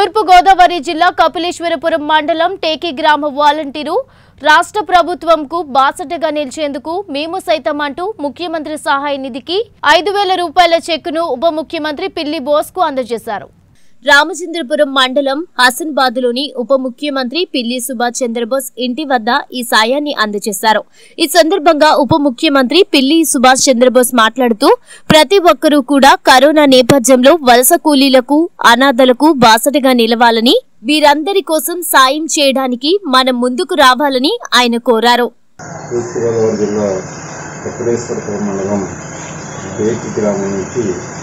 తూర్పు గోదావరి జిల్లా కపిలేశ్వరపురం మండలం టేకి గ్రామ వాలంటీరు రాష్ట్ర ప్రభుత్వంకు బాసటగా నిలిచేందుకు మేము సైతం అంటూ ముఖ్యమంత్రి సహాయ నిధికి ఐదు వేల రూపాయల చెక్కును ఉప ముఖ్యమంత్రి పిల్లి బోస్కు అందజేశారు రామచంద్రపురం మండలం హసన్బాద్లోని ఉప ముఖ్యమంత్రి పిల్లి సుభాష్ చంద్రబోస్ ఇంటి వద్ద ఈ సాయాన్ని అందజేశారు ఈ సందర్భంగా ఉప ముఖ్యమంత్రి పిల్లి సుభాష్ చంద్రబోస్ మాట్లాడుతూ ప్రతి ఒక్కరూ కూడా కరోనా నేపథ్యంలో వలస కూలీలకు అనాథలకు బాసటగా నిలవాలని వీరందరి కోసం సాయం చేయడానికి మనం ముందుకు రావాలని ఆయన కోరారు తూర్పుగోదావరి జిల్లా కపిలేశ్వరపురం మండలం బేకి గ్రామం నుంచి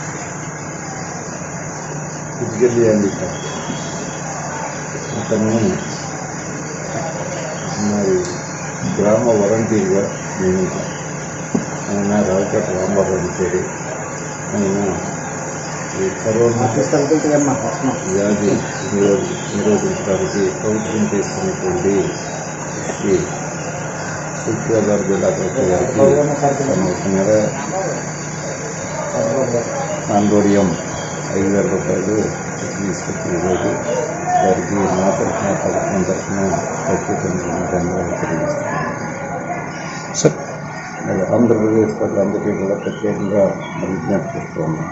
ఇటుకెళ్ళి అందిట అతన్ని మరి గ్రామ వాలంటీర్గా నియమించారు ఆయన రాజపేట రాంబాబు అని పేరు ఆయన ఈ కరోనా వ్యాధి నిరోధ నిరోధించడానికి ప్రభుత్వం చేస్తున్నటువంటి ఈ తూర్పుగోదావరి జిల్లా కలెక్టర్ గారికి తమ మేర ఆందోళయం ఐదు వేల రూపాయలు తీసుకొచ్చి ఈరోజు వారికి నా తరఫున ప్రభుత్వం తరఫున ప్రత్యేకంగా ధన్యవాదాలు తెలియజేస్తున్నాను సార్ మరి ఆంధ్రప్రదేశ్ ప్రజలందరికీ కూడా ప్రత్యేకంగా విజ్ఞప్తి చేస్తూ ఉన్నాం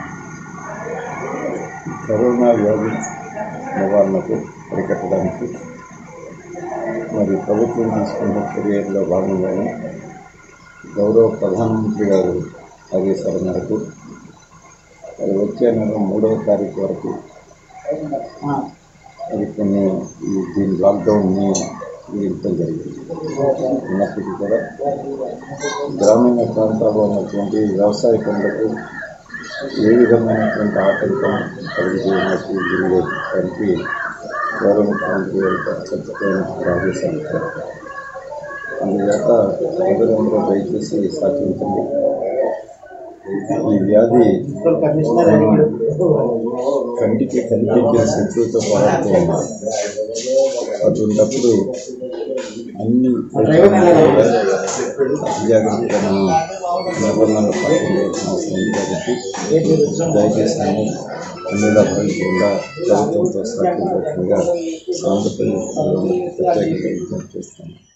ఈ కరోనా వ్యాధి నివారణకు అరికట్టడానికి మరి ప్రభుత్వం తీసుకున్న చర్యల్లో భాగంగానే గౌరవ ప్రధానమంత్రి గారు ఆదేశాల మేరకు మరి వచ్చే నెల మూడవ తారీఖు వరకు మరి కొన్ని ఈ దీని లాక్డౌన్ని విధించడం జరిగింది ఉన్నప్పటికీ కూడా గ్రామీణ ప్రాంతాల్లో ఉన్నటువంటి వ్యవసాయ పనులకు ఏ విధమైనటువంటి ఆటంకం కలిగినట్టు దీనిలో దానికి గౌరవ ముఖ్యమంత్రి గారు ఖచ్చితమైన ఆదేశాలు ఇచ్చారు అందుచేత ప్రజలందరూ దయచేసి సహకరించండి ఈ వ్యాధి కంటికి కనిపించే శత్రువుతో పోరాడుతూ ఉన్నారు అటువంటప్పుడు అన్ని జాగ్రత్తగా మనం నిబంధనలు పాటించాల్సిన అవసరం ఉంది కాబట్టి దయచేసి మనం అన్నిలా పడకుండా ప్రభుత్వంతో సహకరించాల్సిందిగా ఆంధ్రప్రదేశ్ ప్రజలందరికీ ప్రత్యేకంగా విజ్ఞప్తి చేస్తున్నాను